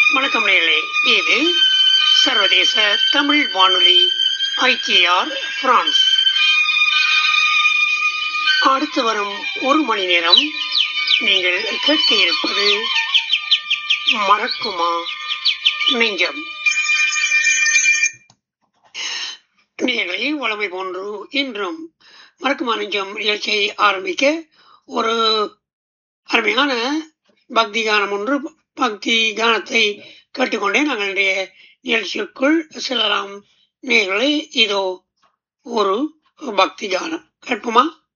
வணக்கம் நேர்களே இது சர்வதேச தமிழ் வானொலி ஐடிஆர் பிரான்ஸ் அடுத்து வரும் ஒரு மணி நேரம் நீங்கள் கேட்க இருப்பது மறக்குமா நெஞ்சம் நேர்களை வளமை போன்று இன்றும் மறக்குமா நெஞ்சம் நிகழ்ச்சியை ஆரம்பிக்க ஒரு அருமையான பக்தி கானம் ஒன்று பக்தி கானத்தை கேட்டுக்கொண்டே நாங்களுடைய நிகழ்ச்சிக்குள் செல்லலாம் நேர்களை இதோ ஒரு பக்தி கானம் கேட்போமா